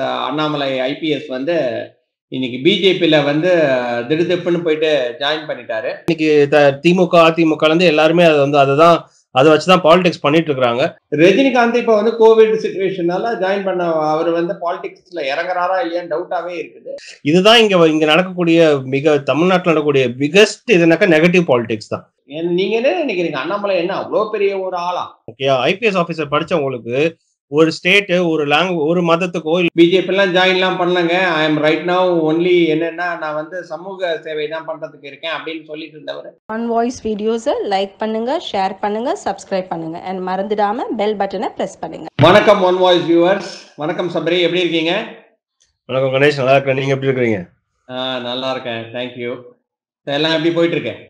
Annamalai IPS வந்து இன்னைக்கு பிஜேபியில வந்து திடுதிப்புன்னு போயிட்டு ஜாயின் பண்ணிட்டாரு இன்னைக்கு த- திமுக அதிமுக ல இருந்து எல்லாருமே அது வந்து அதுதான் அதை வச்சுதான் பாலிடிக்ஸ் பண்ணிட்டு இருக்காங்க ரஜினிகாந்த் இப்ப வந்து கோவிட் சுச்சுவேஷனால ஜாயின் பண்ண அவர் வந்து பாலிடிக்ஸ்ல இறங்குறாரா இல்லையான்னு டவுட்டாவே இருக்குது இதுதான் இங்க இங்க நடக்கக்கூடிய மிக தமிழ்நாட்டில் நடக்கக்கூடிய பிகஸ்ட் இதுனாக்கா நெகட்டிவ் பாலிடிக்ஸ் தான் ஏன் நீங்க என்ன நினைக்கிறீங்க அண்ணாமலை என்ன அவ்வளவு பெரிய ஒரு ஆளா ஓகே ஐபிஎஸ் ஆஃபீஸர் படிச்சவங்களுக்கு ஒரு ஸ்டேட் ஒரு லாங்கு ஒரு மதத்துக்கோ இல்ல பிஜேபி எல்லாம் ஜாயின் எல்லாம் பண்ணலங்க I am right now only என்னன்னா நான் வந்து சமூக சேவை தான் பண்றதுக்கு இருக்கேன் அப்படின்னு சொல்லிட்டு இருந்தவர் ஆன் வாய்ஸ் வீடியோஸை லைக் பண்ணுங்க ஷேர் பண்ணுங்க சப்ஸ்கிரைப் பண்ணுங்க அண்ட் மறந்துடாம பெல் பட்டனை ப்ரெஸ் பண்ணுங்க வணக்கம் ஒன் வாய்ஸ் வியூவர்ஸ் வணக்கம் சபரி எப்படி இருக்கீங்க வணக்கம் கணேஷ் நல்லா இருக்கேன் நீங்க எப்படி இருக்கிறீங்க ஆ, நல்லா இருக்கேன் தேங்க்யூ எல்லாம் எப்படி போயிட்டு இருக்கேன்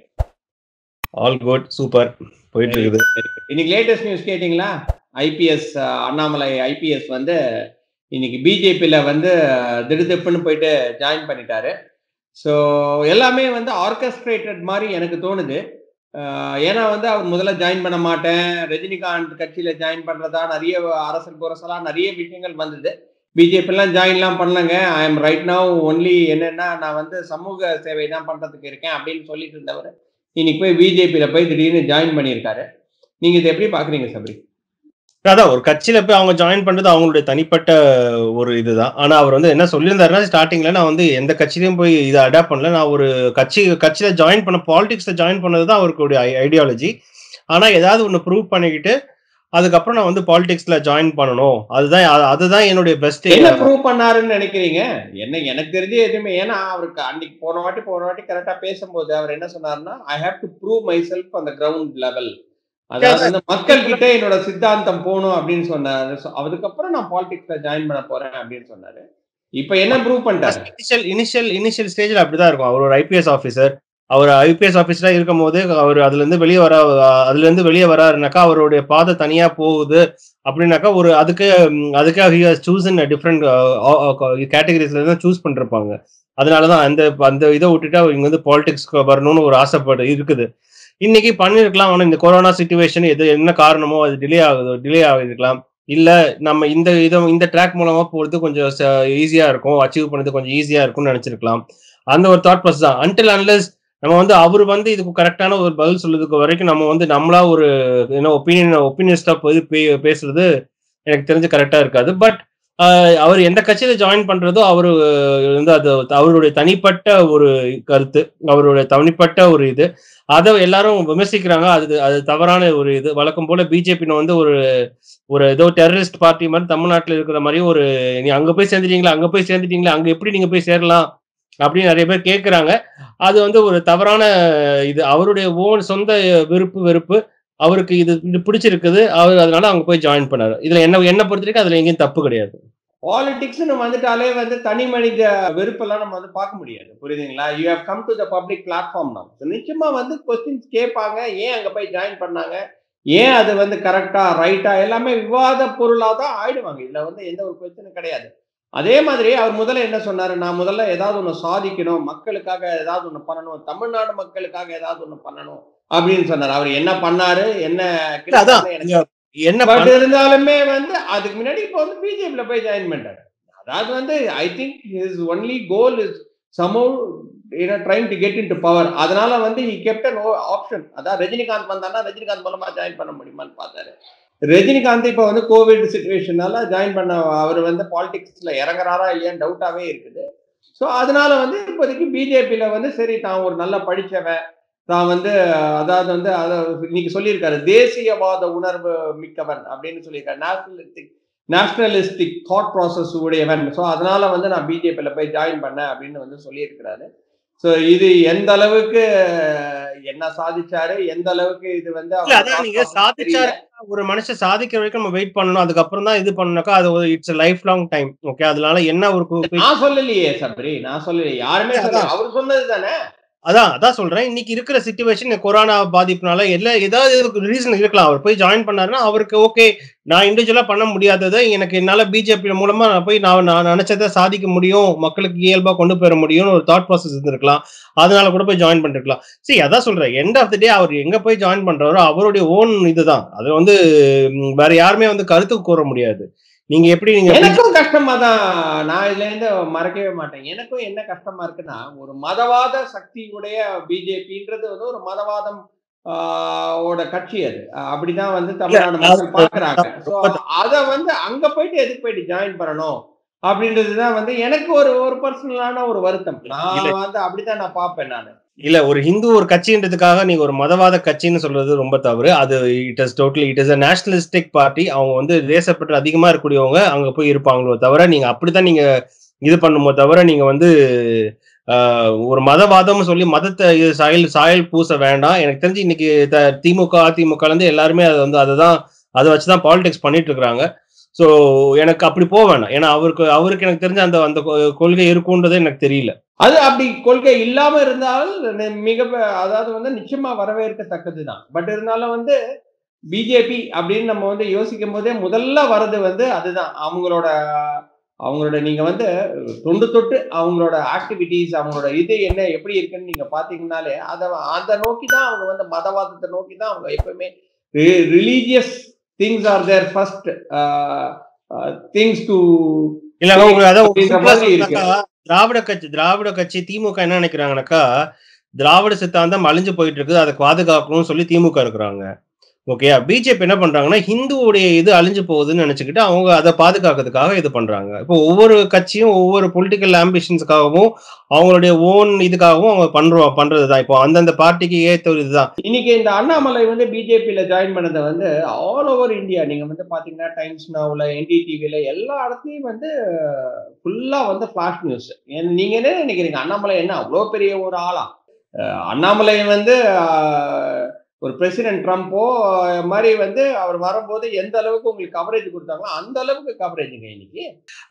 ஆல் குட் சூப்பர் போயிட்டு இருக்குது இன்னைக்கு லேட்டஸ்ட் நியூஸ் கேட்டிங்களா ஐபிஎஸ் அண்ணாமலை ஐபிஎஸ் வந்து இன்னைக்கு பிஜேபியில வந்து திடுதிப்புன்னு போயிட்டு ஜாயின் பண்ணிட்டாரு ஸோ எல்லாமே வந்து ஆர்கஸ்ட்ரேட்டட் மாதிரி எனக்கு தோணுது அஹ், ஏன்னா வந்து அவர் முதல்ல ஜாயின் பண்ண மாட்டேன் ரஜினிகாந்த் கட்சியில ஜாயின் பண்றதா நிறைய அரசல் புரசலா நிறைய விஷயங்கள் வந்தது பிஜேபிலாம் ஜாயின்லாம் பண்ணலங்க I am right now only என்னன்னா நான் வந்து சமூக சேவை தான் பண்றதுக்கு இருக்கேன் அப்படின்னு சொல்லிட்டு இருந்தவர் இன்னைக்கு போய் பிஜேபியில போய் திடீர்னு ஜாயின் பண்ணியிருக்காரு நீங்க இதை எப்படி பாக்குறீங்க சபரி அதான் ஒரு கட்சியில போய் அவங்க ஜாயின் பண்றது அவங்களுடைய தனிப்பட்ட ஒரு இதுதான் ஆனா அவர் வந்து என்ன சொல்லியிருந்தாருன்னா ஸ்டார்டிங்ல நான் வந்து எந்த கட்சியிலையும் போய் இதை அடாப்ட் பண்ணல நான் ஒரு கட்சி கட்சியில ஜாயின் பண்ண பாலிடிக்ஸ்ல ஜாயின் பண்ணது தான் அவருடைய ஐடியாலஜி ஆனா ஏதாவது ஒன்று ப்ரூவ் பண்ணிக்கிட்டு அதுக்கப்புறம் நான் வந்து பாலிடிக்ஸ்ல ஜாயின் பண்ணணும் அதுதான் அது- அதுதான் என்னுடைய பெஸ்ட் என்ன ப்ரூவ் பண்ணாருன்னு நினைக்கிறீங்க என்ன எனக்கு தெரிஞ்சு எதுவுமே ஏன்னா அவருக்கு அன்னைக்கு போன வாட்டி போன வாட்டி கரெக்டா பேசும்போது அவர் என்ன சொன்னாருன்னா I have to prove myself அந்த கிரவுண்ட் லெவல் அதாவது வந்து மக்கள் கிட்ட என்னோட சித்தாந்தம் போகணும் அப்படின்னு சொன்னாரு So, அதுக்கப்புறம் நான் பாலிடிக்ஸ்ல ஜாயின் பண்ண போறேன் அப்படின்னு சொன்னாரு இப்ப என்ன ப்ரூவ் பண்ணிட்டாரு இனிஷியல் இனிஷியல் இனிஷியல் ஸ்டேஜ்ல அப்படிதான் இருக்கும் அவர் ஒரு ஐபிஎஸ் ஆஃபீஸர் அவர் ஐபிஎஸ் ஆஃபீஸரா இருக்கும் போது அவர் அதுல இருந்து வெளியே வர அதுல இருந்து வெளியே வராருனாக்கா அவருடைய பாதை தனியா போகுது அப்படின்னாக்கா ஒரு அதுக்கு ம், அதுக்காக he has choose in different கேட்டகரிஸ்ல தான் சூஸ் பண்ணிருப்பாங்க அதனாலதான் அந்த அந்த இதை விட்டுட்டு அவர் இங்க வந்து பாலிடிக்ஸ்க்கு வரணும்னு ஒரு ஆசைப்படு இருக்குது இன்னைக்கு பண்ணிருக்கலாம் ஆனா இந்த கொரோனா சுச்சுவேஷன் எது என்ன காரணமோ அது டிலே ஆகுது டிலே ஆகிருக்கலாம் இல்ல நம்ம இந்த இதை இந்த ட்ராக் மூலமா போறது கொஞ்சம் ஈஸியா இருக்கும் அச்சீவ் பண்ணது கொஞ்சம் ஈஸியா இருக்கும்னு நினைச்சிருக்கலாம் அந்த ஒரு தாட் ப்ராசஸ் தான் அன்டில் அன்லஸ் நம்ம வந்து அவர் வந்து இதுக்கு கரெக்டான ஒரு பதில் சொல்றதுக்கு வரைக்கும் நம்ம வந்து நம்மளா ஒரு என்ன ஒப்பீனியன் ஒப்பீனியன்ஸ்டா போய் பே- பேசுறது எனக்கு தெரிஞ்சு கரெக்டா இருக்காது பட் அவர் எந்த கட்சியில ஜாயின் பண்றதோ அவரு வந்து அது அவருடைய தனிப்பட்ட ஒரு கருத்து அவருடைய தனிப்பட்ட ஒரு இது அதை எல்லாரும் விமர்சிக்கிறாங்க அது அது தவறான ஒரு இது வழக்கம் போல பிஜேபி வந்து ஒரு ஒரு ஏதோ டெரரிஸ்ட் பார்ட்டி மாதிரி தமிழ்நாட்டில் இருக்கிற மாதிரி ஒரு நீ அங்க போய் சேர்ந்துட்டீங்களா அங்க போய் சேர்ந்துட்டீங்களா அங்க எப்படி நீங்க போய் சேரலாம் அப்படின்னு நிறைய பேர் கேட்குறாங்க அது வந்து ஒரு தவறான இது அவருடைய ஓன் சொந்த விருப்பு வெறுப்பு அவருக்கு இது இது பிடிச்சிருக்குது அவர் அதனால அவங்க போய் ஜாயின் பண்ணாரு இதுல என்ன என்ன பொறுத்த வரைக்கும் அதுல எங்கேயும் தப்பு கிடையாது பாலிடிக்ஸ்னு வந்துட்டாலே வந்து தனி மனித வெறுப்பெல்லாம் நம்ம வந்து பார்க்க முடியாது புரியுதுங்களா you have come to the public platform தான் நிச்சயமா வந்து கொஸ்டின்ஸ் கேட்பாங்க ஏன் அங்க போய் ஜாயின் பண்ணாங்க ஏன் அது வந்து கரெக்டா ரைட்டா எல்லாமே விவாத பொருளா தான் ஆயிடுவாங்க இதுல வந்து எந்த ஒரு கொஸ்டினும் கிடையாது அதே மாதிரி அவர் முதல்ல என்ன சொன்னாரு நான் முதல்ல ஏதாவது ஒண்ணு சாதிக்கணும் மக்களுக்காக ஏதாவது ஒண்ணு பண்ணணும் தமிழ்நாடு மக்களுக்காக ஏதாவது ஒண்ணு பண்ணணும் அப்படின்னு சொன்னார் அவர் என்ன பண்ணாரு என்ன அதான் கிடைச்சதுன்னு எனக்கு என்ன பட் பண்ண- இருந்தாலுமே வந்து அதுக்கு முன்னாடி இப்போ வந்து பிஜேபியில் போய் ஜாயின் பண்ணிட்டாரு அதாவது வந்து I think his only goal is somehow you know trying to get into power அதனால வந்து ஹி கெப்ட் அன் ஆப்ஷன் அதான் ரஜினிகாந்த் வந்தான்னா ரஜினிகாந்த் மூலமா ஜாயின் பண்ண முடியுமான்னு பார்த்தாரு ரஜினிகாந்த் இப்போ வந்து கோவிட் சுச்சுவேஷனால ஜாயின் பண்ண அவர் வந்து பாலிடிக்ஸ்ல இறங்குறாரா இல்லையான்னு டவுட்டாவே இருக்குது ஸோ அதனால வந்து இப்போதைக்கு பிஜேபியில வந்து சரி தான் ஒரு நல்ல படிச்சவன் தான் வந்து அதாவது வந்து அதாவது இன்னைக்கு சொல்லியிருக்காரு தேசியவாத உணர்வு மிக்கவன் அப்படின்னு சொல்லியிருக்காரு நேஷனலிஸ்டிக் நேஷனலிஸ்டிக் தாட் ப்ராசஸ் உடையவன் ஸோ அதனால வந்து நான் பிஜேபியில் போய் ஜாயின் பண்ணேன் அப்படின்னு வந்து சொல்லியிருக்கிறாரு ஸோ இது எந்த அளவுக்கு என்ன சாதிச்சாரு எந்த அளவுக்கு இது வந்து இல்ல அதான் நீங்க சாதிச்சாரு ஒரு மனுஷன் சாதிக்கிற வரைக்கும் நம்ம வெயிட் பண்ணணும் அதுக்கப்புறம் தான் இது பண்ணனாக்கா அது it's life long time okay அதனால என்ன ஒரு கு- நான் சொல்லலையே சபரி நான் சொல்லலையே யாருமே சொல்லல அவர் சொன்னது தானே அதான் அதான் சொல்றேன் இன்னைக்கு இருக்கிற சுச்சுவேஷன் கொரோனா பாதிப்புனால எல்லா ஏதாவது ரீசன் இருக்கலாம் அவர் போய் ஜாயின் பண்ணாருன்னா அவருக்கு ஓகே நான் இண்டிவிஜுவலா பண்ண முடியாததை எனக்கு என்னால பிஜேபி மூலமா நான் போய் நான் நான் நினைச்சதை சாதிக்க முடியும் மக்களுக்கு இயல்பா கொண்டு போயிட முடியும்னு ஒரு தாட் ப்ராசஸ் இருந்திருக்கலாம் அதனால கூட போய் ஜாயின் பண்ணிருக்கலாம் சரி அதான் சொல்றேன் எண்ட் ஆஃப் த டே அவர் எங்க போய் ஜாயின் பண்றாரோ அவருடைய ஓன் இதுதான் அது வந்து ம், வேற யாருமே வந்து கருத்து கூற முடியாது நீங்க எப்படி நீங்க எனக்கும் கஷ்டமா தான் நான் இதுல இருந்து மறக்கவே மாட்டேன் எனக்கும் என்ன கஷ்டமா இருக்குன்னா ஒரு மதவாத சக்தியுடைய பிஜேபின்றது வந்து ஒரு மதவாதம் ஆஹ், ஓட கட்சி அது அஹ் அப்படிதான் வந்து தமிழ்நாடு மக்கள் பாக்குறாங்க ஸோ அத வந்து அங்க போயிட்டு எதுக்கு போயிட்டு ஜாயின் பண்ணணும் அப்படின்றதுதான் வந்து எனக்கு ஒரு ஒரு பர்சனலான ஒரு வருத்தம் நான் வந்து அப்படிதான் நான் பார்ப்பேன் நான் இல்ல ஒரு ஹிந்து ஒரு கட்சின்றதுக்காக நீங்க ஒரு மதவாத கட்சின்னு சொல்றது ரொம்ப தவறு அது it is totally it is a nationalistic party அவங்க வந்து தேசப்பற்று அதிகமா இருக்கக்கூடியவங்க அங்க போய் இருப்பாங்களோ தவிர நீங்க அப்படித்தான் நீங்க இது பண்ணுமோ தவிர நீங்க வந்து ஆஹ், ஒரு மதவாதம்னு சொல்லி மதத்தை இது சாயல் சாயல் பூச வேண்டாம் எனக்கு தெரிஞ்சு இன்னைக்கு த- திமுக அதிமுக ல இருந்து எல்லாருமே அதை வந்து அதை தான் அதை வச்சுதான் பாலிடிக்ஸ் பண்ணிட்டு இருக்காங்க ஸோ எனக்கு அப்படி போக வேண்டாம் ஏன்னா அவருக்கு அவருக்கு எனக்கு தெரிஞ்ச அந்த அந்த கொ- கொள்கை இருக்குன்றது எனக்கு தெரியல அது அப்படி கொள்கை இல்லாம இருந்தால் நி- மிக ப- அதாவது வந்து நிச்சயமா வரவேற்கத்தக்கது தான் பட் இருந்தாலும் வந்து பிஜேபி அப்படின்னு நம்ம வந்து யோசிக்கும் போதே முதல்ல வர்றது வந்து அதுதான் அவங்களோட அவங்களோட நீங்க வந்து தொண்டு தொட்டு அவங்களோட ஆக்டிவிட்டீஸ் அவங்களோட இது என்ன எப்படி இருக்குன்னு நீங்க பாத்தீங்கன்னாலே அதை அதை நோக்கி தான் அவங்க வந்து மதவாதத்தை நோக்கி தான் அவங்க எப்பவுமே religious things are their first things to இல்ல உங்களுக்கு அதான் அப்படின்ற simple ஆ மாதிரி இருக்கு. சொன்னாக்கா, திராவிட கட்சி திராவிட கட்சி திமுக என்ன நினைக்கிறாங்கனாக்கா திராவிட சித்தாந்தம் அழிஞ்சு போயிட்டு இருக்குது அதை பாதுகாக்கணும்னு சொல்லி திமுக இருக்கிறாங்க ஓகேயா பிஜேபி என்ன பண்றாங்கன்னா ஹிந்துவுடைய இது அழிஞ்சு போகுதுன்னு நினைச்சுக்கிட்டு அவங்க அதை பாதுகாக்கிறதுக்காக இது பண்றாங்க இப்போ ஒவ்வொரு கட்சியும் ஒவ்வொரு பொலிட்டிக்கல் ஆம்பிஷன்ஸ்க்காகவும் அவங்களுடைய ஓன் இதுக்காகவும் அவங்க பண்றோம் பண்றதுதான் இப்போ அந்தந்த பார்ட்டிக்கு ஏத்த ஒரு இதுதான் இன்னைக்கு இந்த அண்ணாமலை வந்து பிஜேபியில ஜாயின் பண்ணதை வந்து ஆல் ஓவர் இந்தியா நீங்க வந்து பாத்தீங்கன்னா டைம்ஸ் நவுல என்டிடிவில எல்லா இடத்துலயும் வந்து ஃபுல்லா வந்து ஃபிளாஷ் நியூஸ் நீங்க என்ன நினைக்கிறீங்க அண்ணாமலை என்ன அவ்வளோ பெரிய ஒரு ஆளா அஹ் அண்ணாமலை வந்து அஹ், ஒரு பிரசிடென்ட் ட்ரம்ப்போ அஹ், மாதிரி வந்து அவர் வரும்போது எந்த அளவுக்கு உங்களுக்கு கவரேஜ் கொடுத்தாங்களோ அந்த அளவுக்கு கவரேஜுங்க இன்னைக்கு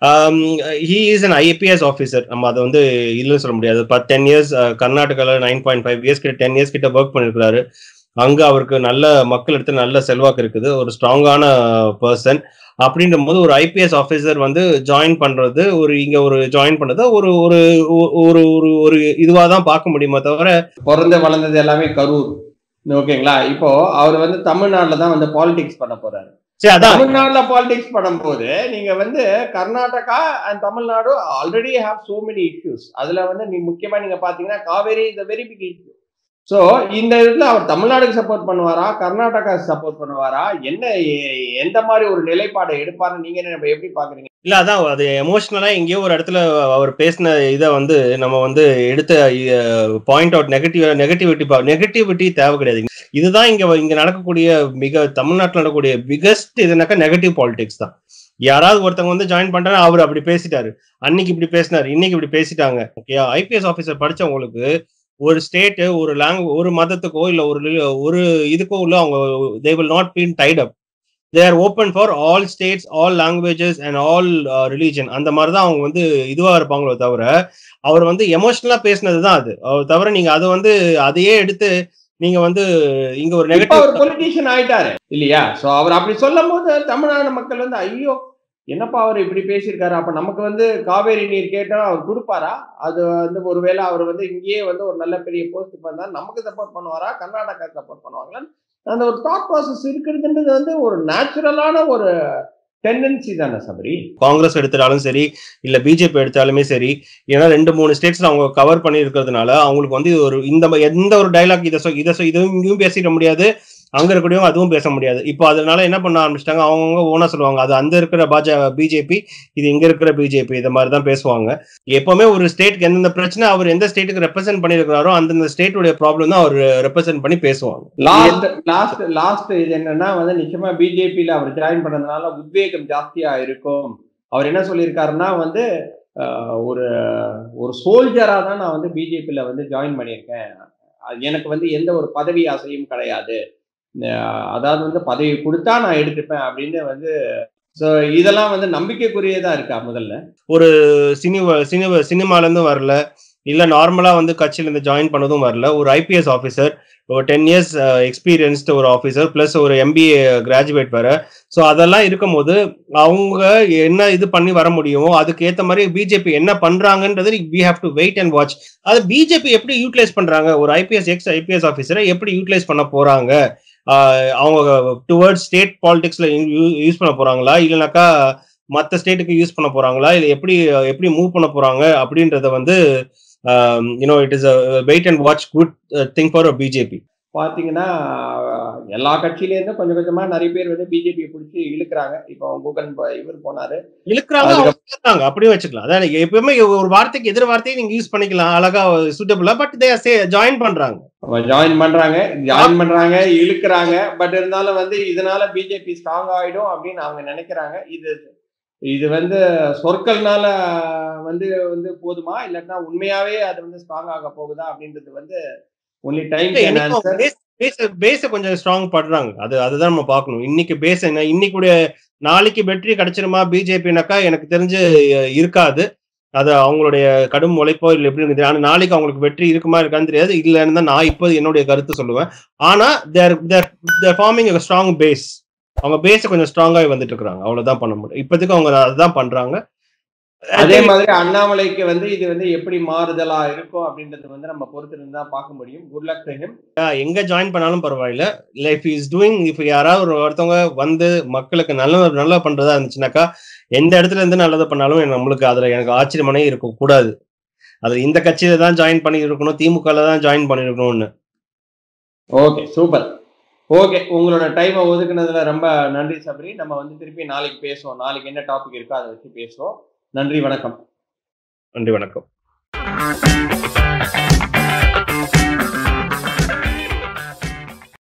he is an IPS officer நம்ம அதை வந்து இல்லைன்னு சொல்ல முடியாது பட் டென் இயர்ஸ் கர்நாடகாவில் நைன் பாயிண்ட் ஃபைவ் இயர்ஸ் கிட்ட டென் இயர்ஸ் கிட்ட ஒர்க் பண்ணிருக்காரு அங்க அவருக்கு நல்ல மக்கள் இடத்துல நல்ல செல்வாக்கு இருக்குது ஒரு ஸ்ட்ராங்கான பர்சன் அப்படின்ற போது ஒரு ஐபிஎஸ் ஆஃபீஸர் வந்து ஜாயின் பண்றது ஒரு இங்க ஒரு ஜாயின் பண்றது ஒரு ஒரு ஒரு ஒரு ஒரு இதுவா தான் பார்க்க முடியுமே தவிர பிறந்து வளர்ந்தது எல்லாமே கரூர் ஓகேங்களா இப்போ அவர் வந்து தமிழ்நாட்டுல தான் வந்து பாலிடிக்ஸ் பண்ண போறாரு சரி அதான் தமிழ்நாடுல பாலிடிக்ஸ் பண்ணும்போது நீங்க வந்து Karnataka and Tamil Nadu already have so many issues அதுல வந்து நீ முக்கியமா நீங்க பாத்தீங்கன்னா Kaveri is very big issue so இந்த இதுல அவர் தமிழ்நாடுக்கு சப்போர்ட் பண்ணுவாரா கர்நாடகா சப்போர்ட் பண்ணுவாரா என்ன எ- எந்த மாதிரி ஒரு நிலைப்பாடை எடுப்பாருன்னு நீங்க என்ன எப்படி பாக்குறீங்க இல்ல அதான் அது எமோஷனலா எங்கேயோ ஒரு இடத்துல அவர் பேசின இதை வந்து நம்ம வந்து எடுத்த point out negative negativity negativity தேவை கிடையாது இதுதான் இங்க இங்க நடக்கக்கூடிய மிக தமிழ்நாட்டில் நடக்கக்கூடிய பிகஸ்ட் இதுனாக்கா நெகட்டிவ் பாலிடிக்ஸ் தான் யாராவது ஒருத்தவங்க வந்து ஜாயின் பண்றாரு அவர் அப்படி பேசிட்டாரு அன்னைக்கு இப்படி பேசினாரு இன்னைக்கு இப்படி பேசிட்டாங்க ஓகே ஐபிஎஸ் ஆஃபீஸர் படிச்சவங்களுக்கு ஒரு ஸ்டேட் ஒரு லாங் ஒரு மதத்துக்கோ இல்ல ஒரு ரிலி- ஒரு இதுக்கோ உள்ள அவங்க they will not been tied up they are open for all states all languages and all religion அந்த மாதிரி தான் அவங்க வந்து இதுவா இருப்பாங்களோ தவிர அவர் வந்து எமோஷனலா பேசினது தான் அது அவர் தவிர நீங்க அதை வந்து அதையே எடுத்து நீங்க வந்து இங்க ஒரு இப்ப நெகட்டிவ் அவர் பொலிட்டீஷியன் ஆயிட்டாரு இல்லையா சோ அவர் அப்படி சொல்லும் போது தமிழ்நாடு மக்கள் வந்து ஐயோ என்னப்பா அவர் இப்படி பேசியிருக்காரு அப்ப நமக்கு வந்து காவேரி நீர் கேட்டா அவர் கொடுப்பாரா அது வந்து ஒருவேளை அவர் வந்து இங்கேயே வந்து ஒரு நல்ல பெரிய போஸ்ட் வந்தா நமக்கு சப்போர்ட் பண்ணுவாரா கர்நாடகா சப்போர்ட் பண்ணுவாங்களா அந்த ஒரு தாட் ப்ராசஸ் இருக்கிறதுன்றது வந்து ஒரு நேச்சுரலான ஒரு டெண்டன்சி தானே சபரி காங்கிரஸ் எடுத்தாலும் சரி இல்ல பிஜேபி எடுத்தாலுமே சரி ஏன்னா ரெண்டு மூணு ஸ்டேட்ஸ்ல அவங்க கவர் பண்ணி இருக்கிறதுனால அவங்களுக்கு வந்து இது ஒரு இந்த ம- எந்த ஒரு டைலாக் இதை சொ- இதை சொ- இதுவும் இங்கேயும் பேசிட முடியாது அங்க இருக்கக்கூடியவங்க அதுவும் பேச முடியாது இப்போ அதனால என்ன பண்ண ஆரம்பிச்சிட்டாங்க அவங்கவுங்க ஓனா சொல்லுவாங்க அது அந்த இருக்கிற பாஜ பிஜேபி இது இங்க இருக்கிற பிஜேபி இந்த மாதிரி தான் பேசுவாங்க எப்பவுமே ஒரு ஸ்டேட்க்கு எந்தெந்த பிரச்சனை அவர் எந்த ஸ்டேட்டுக்கு ரெப்ரசென்ட் பண்ணியிருக்கிறாரோ அந்தந்த ஸ்டேட்டுடைய ப்ராப்ளம் தான் அவர் ரெப்ரசென்ட் பண்ணி பேசுவாங்க லாஸ்ட் லாஸ்ட் லாஸ்ட் இது என்னன்னா வந்து நிச்சயமா பிஜேபியில அவர் ஜாயின் பண்ணதுனால உத்வேகம் ஜாஸ்தியா இருக்கும் அவர் என்ன சொல்லியிருக்காருன்னா வந்து அஹ், ஒரு ஒரு சோல்ஜரா தான் நான் வந்து பிஜேபியில வந்து ஜாயின் பண்ணியிருக்கேன் அது எனக்கு வந்து எந்த ஒரு பதவி ஆசையும் கிடையாது அஹ், அதாவது வந்து பதவி கொடுத்தா நான் எடுத்துப்பேன் அப்படின்னு வந்து ஸோ இதெல்லாம் வந்து நம்பிக்கைக்குரியதா இருக்கா முதல்ல சினிமா சினிமா சினிமால இருந்து வரல இல்ல நார்மலா வந்து கட்சியில இருந்து ஜாயின் பண்ணதும் வரல ஒரு ஐபிஎஸ் ஆஃபீஸர் ஒரு டென் இயர்ஸ் எக்ஸ்பீரியன்ஸ்டு ஒரு ஆஃபீஸர் பிளஸ் ஒரு எம்பிஏ கிராஜுவேட் வேற ஸோ அதெல்லாம் இருக்கும்போது அவங்க என்ன இது பண்ணி வர முடியுமோ அதுக்கு ஏத்த மாதிரி பிஜேபி என்ன பண்றாங்கன்றது we have to wait and watch அது பிஜேபி எப்படி யூட்டிலைஸ் பண்றாங்க ஒரு ஐபிஎஸ் எக்ஸ் ஐபிஎஸ் ஆஃபீஸரை எப்படி யூட்டிலைஸ் பண்ண போறாங்க ஆஹ் அவங்க டுவர்ட்ஸ் ஸ்டேட் பாலிடிக்ஸ்ல யூஸ் பண்ண போறாங்களா இல்லைனாக்கா மற்ற ஸ்டேட்டுக்கு யூஸ் பண்ண போறாங்களா இல்ல எப்படி எப்படி மூவ் பண்ண போறாங்க அப்படின்றத வந்து you know it is wait and watch good thing for BJP பாத்தீங்கன்னா எல்லா கட்சியிலேருந்து கொஞ்சம் கொஞ்சமா நிறைய பேர் வந்து பிஜேபி பிடிச்சி இழுக்கிறாங்க இப்போ கூகன் இவர் போனாரு இழுக்கிறாங்க அதுக்கு- அவங்க இழுக்கிறாங்க, அப்படியே வச்சுக்கலாம் அதான் எப்பவுமே ஒரு வார்த்தைக்கு எதிர் வார்த்தையை நீங்க யூஸ் பண்ணிக்கலாம் அழகா சூட்டபிளா பட் தே ஜாயின் பண்றாங்க ஜாயின் பண்றாங்க ஜாயின் பண்றாங்க இழுக்கிறாங்க பட் இருந்தாலும் வந்து இதனால பிஜேபி ஸ்ட்ராங் ஆயிடும் அப்படின்னு அவங்க நினைக்கிறாங்க இது இது வந்து சொற்கள்னால வந்து வந்து போதுமா இல்லாட்டினா உண்மையாவே அது வந்து ஸ்ட்ராங் ஆக போகுதா அப்படின்றது வந்து only time can answer base கொஞ்சம் ஸ்ட்ராங் பண்றாங்க அது அதுதான் நம்ம பார்க்கணும் இன்னைக்கு பேஸ் என்ன இன்னைக்குடைய நாளைக்கு வெற்றி கிடைச்சிருமா பிஜேபினாக்கா எனக்கு தெரிஞ்சு அஹ், இருக்காது அது அவங்களுடைய கடும் உழைப்போ இல்லை எப்படி இருக்குது ஆனா நாளைக்கு அவங்களுக்கு வெற்றி இருக்குமா இருக்கான்னு தெரியாது இல்லைன்னு தான் நான் இப்போ என்னுடைய கருத்து சொல்லுவேன் ஆனா there there there forming strong base அவங்க பேஸ் கொஞ்சம் ஸ்ட்ராங்காக வந்துட்டு இருக்காங்க அவ்வளவுதான் பண்ண முடியும் இப்போதைக்கு அவங்க அதுதான் பண்றாங்க அதே மாதிரி அண்ணாமலைக்கு வந்து இது வந்து எப்படி மாறுதலா இருக்கும் அப்படின்றது வந்து நம்ம பொறுத்திருந்து தான் பார்க்க முடியும் good luck to him Yeah, எங்க ஜாயின் பண்ணாலும் பரவாயில்ல இல்ல இஃப் இஸ் டூயிங் இஃப் யாராவது ஒரு ஒருத்தவங்க வந்து மக்களுக்கு நல்ல நல்லா பண்றதா இருந்துச்சுனாக்கா எந்த இடத்துல இருந்து நல்லது பண்ணாலும் எனக்கு- நம்மளுக்கு அதுல எனக்கு ஆச்சரியமானே இருக்க கூடாது அது இந்த கட்சியில தான் ஜாயின் பண்ணி இருக்கணும் திமுகல தான் ஜாயின் பண்ணிருக்கணும்னு ஓகே சூப்பர் ஓகே உங்களோட டைமை ஒதுக்குனதுல ரொம்ப நன்றி சபரி நம்ம வந்து திருப்பி நாளைக்கு பேசுவோம் நாளைக்கு என்ன டாபிக் இருக்கோ அதை வச்சு பேசுவோம் நன்றி வணக்கம் நன்றி வணக்கம்